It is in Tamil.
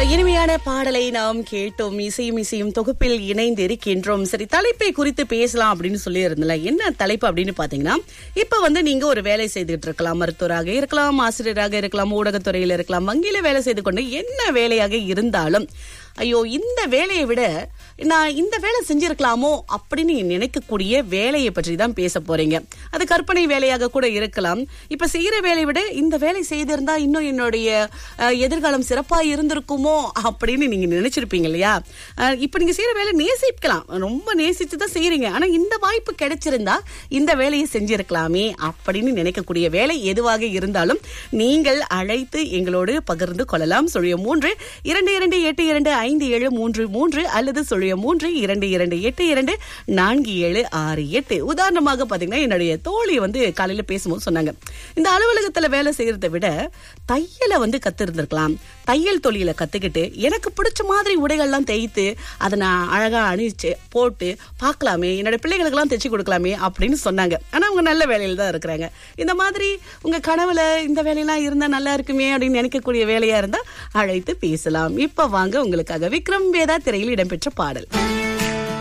இனிமையான பாடலை நாம் கேட்டோம் இசையும் இசையும் தொகுப்பில் இணைந்து இருக்கின்றோம் சரி தலைப்பை குறித்து பேசலாம் அப்படின்னு சொல்லி இருந்தல என்ன தலைப்பு அப்படின்னு பாத்தீங்கன்னா இப்ப வந்து நீங்க ஒரு வேலை செய்துட்டு இருக்கலாம் மருத்துவராக இருக்கலாம் ஆசிரியராக இருக்கலாம் ஊடகத்துறையில இருக்கலாம் வங்கியில வேலை செய்து கொண்டு என்ன வேலையாக இருந்தாலும் ஐயோ இந்த வேலையை விட நான் இந்த வேலை செஞ்சிருக்கலாமோ அப்படின்னு நினைக்கக்கூடிய வேலையை பற்றி தான் பேச போறீங்க அது கற்பனை வேலையாக கூட இருக்கலாம் இப்ப செய்யற வேலையை விட இந்த வேலை செய்திருந்தா இன்னும் என்னுடைய அஹ், எதிர்காலம் சிறப்பா இருந்திருக்குமோ அப்படின்னு நீங்க நினைச்சிருப்பீங்க இல்லையா அஹ், இப்ப நீங்க செய்யற வேலை நேசிக்கலாம் ரொம்ப நேசிச்சு தான் செய்யறீங்க ஆனா இந்த வாய்ப்பு கிடைச்சிருந்தா இந்த வேலையை செஞ்சிருக்கலாமே அப்படின்னு நினைக்கக்கூடிய வேலை எதுவாக இருந்தாலும் நீங்கள் அழைத்து எங்களோடு பகிர்ந்து கொள்ளலாம் சொல்லிய மூன்று இரண்டு இரண்டு எட்டு இரண்டு ஐந்து ஏழு மூன்று மூன்று அல்லது சொல்லிய மூன்று இரண்டு இரண்டு எட்டு இரண்டு நான்கு ஏழு ஆறு எட்டு உதாரணமாக பாத்தீங்கன்னா என்னுடைய தோழி வந்து காலையில பேசும்போது சொன்னாங்க இந்த அலுவலகத்துல வேலை செய்யறதை விட தையலை வந்து கத்திருந்திருக்கலாம் தையல் தொழில கத்துக்கிட்டு எனக்கு பிடிச்ச மாதிரி உடைகள்லாம் தைத்து அதை நான் அழகா அணிச்சு போட்டு பார்க்கலாமே என்னோட பிள்ளைகளுக்கெல்லாம் தைச்சு கொடுக்கலாமே அப்படின்னு சொன்னாங்க ஆனா அவங்க நல்ல வேலையில தான் இருக்கிறாங்க இந்த மாதிரி உங்க கனவுல இந்த வேலையெல்லாம் இருந்தா நல்லா இருக்குமே அப்படின்னு நினைக்கக்கூடிய வேலையா இருந்தா அழைத்து பேசலாம் இப்ப வாங்க உங்களுக்காக விக்ரம் வேதா திரையில் இடம்பெற்ற பாடல்